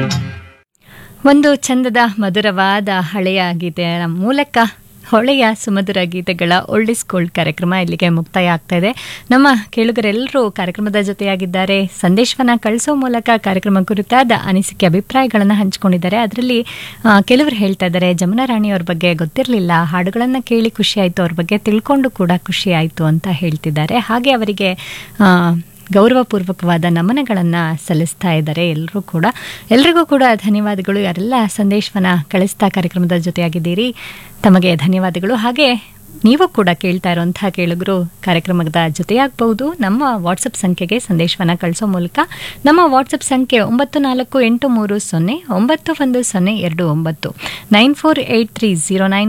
ಒಂದು ಚಂದದ ಮಧುರವಾದ ಹಳೆಯ ಗೀತೆಯ ಮೂಲಕ ಹೊಳೆಯ ಸುಮಧುರ ಗೀತೆಗಳ ಓಲ್ಡ್ ಗೋಲ್ಡ್ ಕಾರ್ಯಕ್ರಮ ಇಲ್ಲಿಗೆ ಮುಕ್ತಾಯ ಆಗ್ತಾ ಇದೆ ನಮ್ಮ ಕೇಳುಗರೆಲ್ಲರೂ ಕಾರ್ಯಕ್ರಮದ ಜೊತೆಯಾಗಿದ್ದಾರೆ ಸಂದೇಶವನ್ನ ಕಳಿಸೋ ಮೂಲಕ ಕಾರ್ಯಕ್ರಮ ಕುರಿತಾದ ಅನಿಸಿಕೆ ಅಭಿಪ್ರಾಯಗಳನ್ನು ಹಂಚಿಕೊಂಡಿದ್ದಾರೆ ಅದರಲ್ಲಿ ಆ, ಕೆಲವರು ಹೇಳ್ತಾ ಇದ್ದಾರೆ ಜಮುನಾ ರಾಣಿ ಅವ್ರ ಬಗ್ಗೆ ಗೊತ್ತಿರಲಿಲ್ಲ ಹಾಡುಗಳನ್ನು ಕೇಳಿ ಖುಷಿ ಆಯಿತು ಅವ್ರ ಬಗ್ಗೆ ತಿಳ್ಕೊಂಡು ಕೂಡ ಖುಷಿ ಆಯಿತು ಅಂತ ಹೇಳ್ತಿದ್ದಾರೆ ಹಾಗೆ ಅವರಿಗೆ ಆ, ಗೌರವಪೂರ್ವಕವಾದ ನಮನಗಳನ್ನು ಸಲ್ಲಿಸ್ತಾ ಇದ್ದಾರೆ ಎಲ್ಲರೂ ಕೂಡ ಎಲ್ರಿಗೂ ಕೂಡ ಧನ್ಯವಾದಗಳು ಯಾರೆಲ್ಲ ಸಂದೇಶವನ್ನ ಕಳಿಸ್ತಾ ಕಾರ್ಯಕ್ರಮದ ಜೊತೆಯಾಗಿದ್ದೀರಿ ತಮಗೆ ಧನ್ಯವಾದಗಳು ಹಾಗೆ ನೀವು ಕೂಡ ಕೇಳ್ತಾ ಇರುವಂತಹ ಕೇಳುಗರು ಕಾರ್ಯಕ್ರಮದ ಜೊತೆಯಾಗಬಹುದು ನಮ್ಮ ವಾಟ್ಸಪ್ ಸಂಖ್ಯೆಗೆ ಸಂದೇಶವನ್ನ ಕಳಿಸೋ ಮೂಲಕ ನಮ್ಮ ವಾಟ್ಸಪ್ ಸಂಖ್ಯೆ ಒಂಬತ್ತು ನಾಲ್ಕು ಎಂಟು ಮೂರು ಸೊನ್ನೆ ಒಂಬತ್ತು ಒಂದು ಸೊನ್ನೆ ಎರಡು ಒಂಬತ್ತು nine four eight three zero nine